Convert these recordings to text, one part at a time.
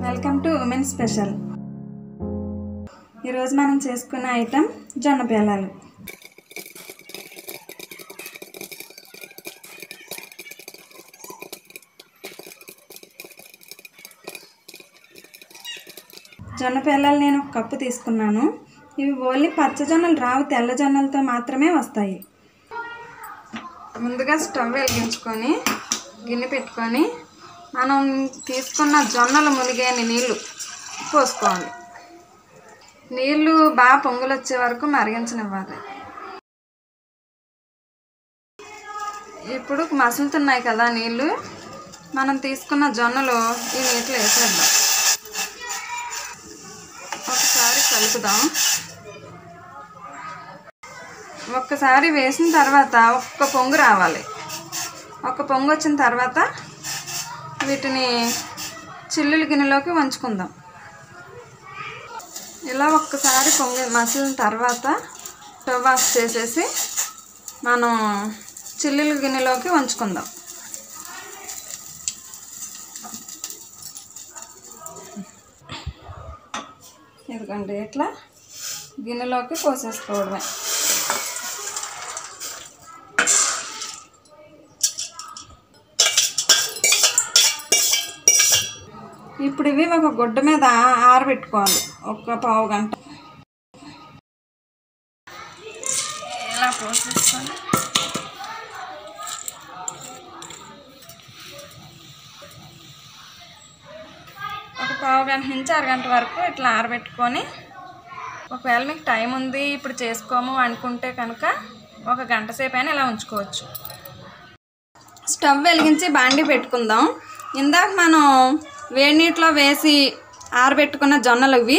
welcome to women special ఈరోజు మనం చేసుకున్న ఐటెం జొన్న పేలాలు జొన్న పేలాలు నేను ఒక కప్పు తీసుకున్నాను ఇవి ఓన్లీ పచ్చ జొన్నలు రావు తెల్ల జొన్నలతో మాత్రమే వస్తాయి ముందుగా స్టవ్ వెలిగించుకొని గిన్నె పెట్టుకొని మనం తీసుకున్న జొన్నలు మునిగేని నీళ్ళు పోసుకోవాలి నీళ్ళు బాగా పొంగులు వచ్చే వరకు మరిగించనివ్వాలి ఇప్పుడు మసులుతున్నాయి కదా నీళ్ళు మనం తీసుకున్న జొన్నలు ఈ నీటిలో వేసేద్దాం ఒకసారి కలుపుదాం ఒక్కసారి వేసిన తర్వాత ఒక్క పొంగు రావాలి ఒక పొంగు వచ్చిన తర్వాత వీటిని చిల్లుల గిన్నెలోకి వంచుకుందాం ఇలా ఒక్కసారి పొంగి మసిలిన తర్వాత స్టవ్ ఆఫ్ చేసేసి మనం చిల్లుల గిన్నెలోకి వంచుకుందాం ఎందుకంటే ఇట్లా గిన్నెలోకి పోసేసుకోవడమే ఇప్పుడు ఇవి ఒక గుడ్డ మీద ఆరబెట్టుకోవాలి ఒక పావు గంట ఇలా పోసేసుకొని ఒక పావు గంట నుంచి అరగంట వరకు ఇట్లా ఆరబెట్టుకొని ఒకవేళ మీకు టైం ఉంది ఇప్పుడు చేసుకోము అనుకుంటే కనుక ఒక గంట సేపు అయినా ఇలా ఉంచుకోవచ్చు స్టవ్ వెలిగించి బాండి పెట్టుకుందాం ఇందాక మనం వేడి నీటిలో వేసి ఆరబెట్టుకున్న జొన్నలు ఇవి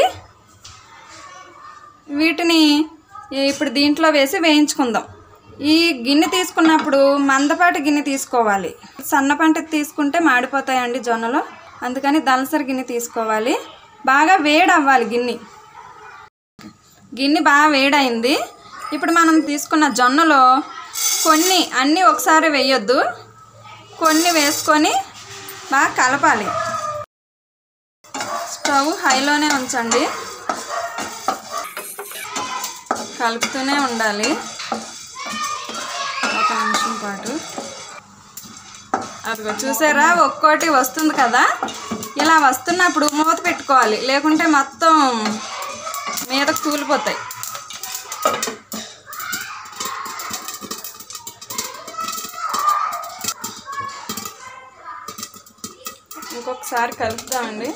వీటిని ఇప్పుడు దీంట్లో వేసి వేయించుకుందాం ఈ గిన్నె తీసుకున్నప్పుడు మందపాటి గిన్నె తీసుకోవాలి సన్నపంట తీసుకుంటే మాడిపోతాయండి జొన్నలు అందుకని దళసరి గిన్నె తీసుకోవాలి బాగా వేడి అవ్వాలి గిన్నె గిన్నె బాగా వేడైంది ఇప్పుడు మనం తీసుకున్న జొన్నలో కొన్ని అన్నీ ఒకసారి వేయొద్దు కొన్ని వేసుకొని బాగా కలపాలి స్టవ్ హైలోనే ఉంచండి కలుపుతూనే ఉండాలి ఒక నిమిషం పాటు అదిగో చూసారా ఒక్కోటి వస్తుంది కదా ఇలా వస్తున్నప్పుడు మూత పెట్టుకోవాలి లేకుంటే మొత్తం మీదకు తూలిపోతాయి ఇంకొకసారి కలుపుదామండి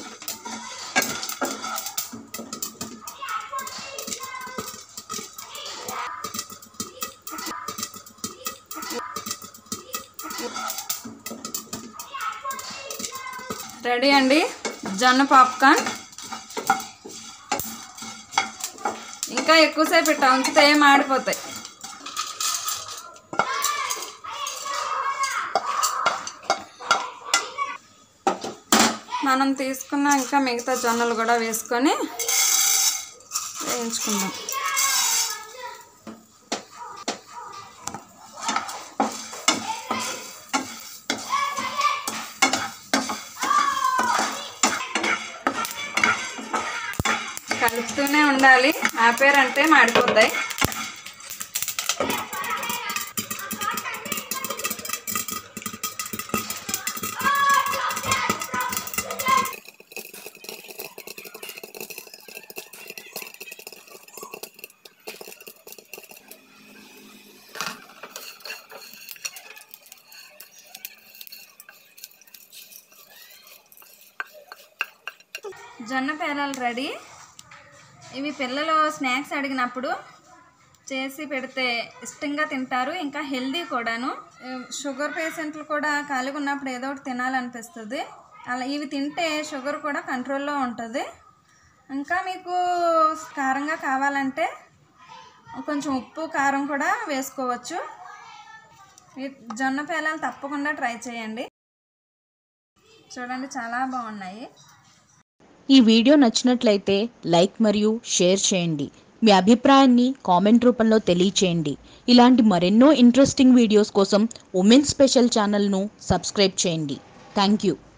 రెడీ అండి జొన్న పాప్కార్న్ ఇంకా ఎక్కువసేపు పెట్టా ఉంచితే ఏం ఆడిపోతాయి మనం తీసుకున్న ఇంకా మిగతా జొన్నలు కూడా వేసుకొని వేయించుకుందాం కలుపుతూనే ఉండాలి ఆపేరంటే మాడిపోతాయి జొన్న పేలాలు రెడీ ఇవి పిల్లలు స్నాక్స్ అడిగినప్పుడు చేసి పెడితే ఇష్టంగా తింటారు ఇంకా హెల్దీ కూడాను ఏ, షుగర్ పేషెంట్లు కూడా ఖాళీగా ఉన్నప్పుడు ఏదో ఒకటి తినాలనిపిస్తుంది అలా ఇవి తింటే షుగర్ కూడా కంట్రోల్లో ఉంటుంది ఇంకా మీకు కారంగా కావాలంటే కొంచెం ఉప్పు కారం కూడా వేసుకోవచ్చు ఈ జొన్న పేలాలు తప్పకుండా ట్రై చేయండి చూడండి చాలా బాగున్నాయి ఈ వీడియో నచ్చినట్లయితే లైక్ మరియు షేర్ చేయండి మీ అభిప్రాయాన్ని కామెంట్ రూపంలో తెలియచేయండి ఇలాంటి మరెన్నో ఇంట్రెస్టింగ్ వీడియోస్ కోసం ఉమెన్ స్పెషల్ ఛానల్ను సబ్స్క్రైబ్ చేయండి థ్యాంక్ యూ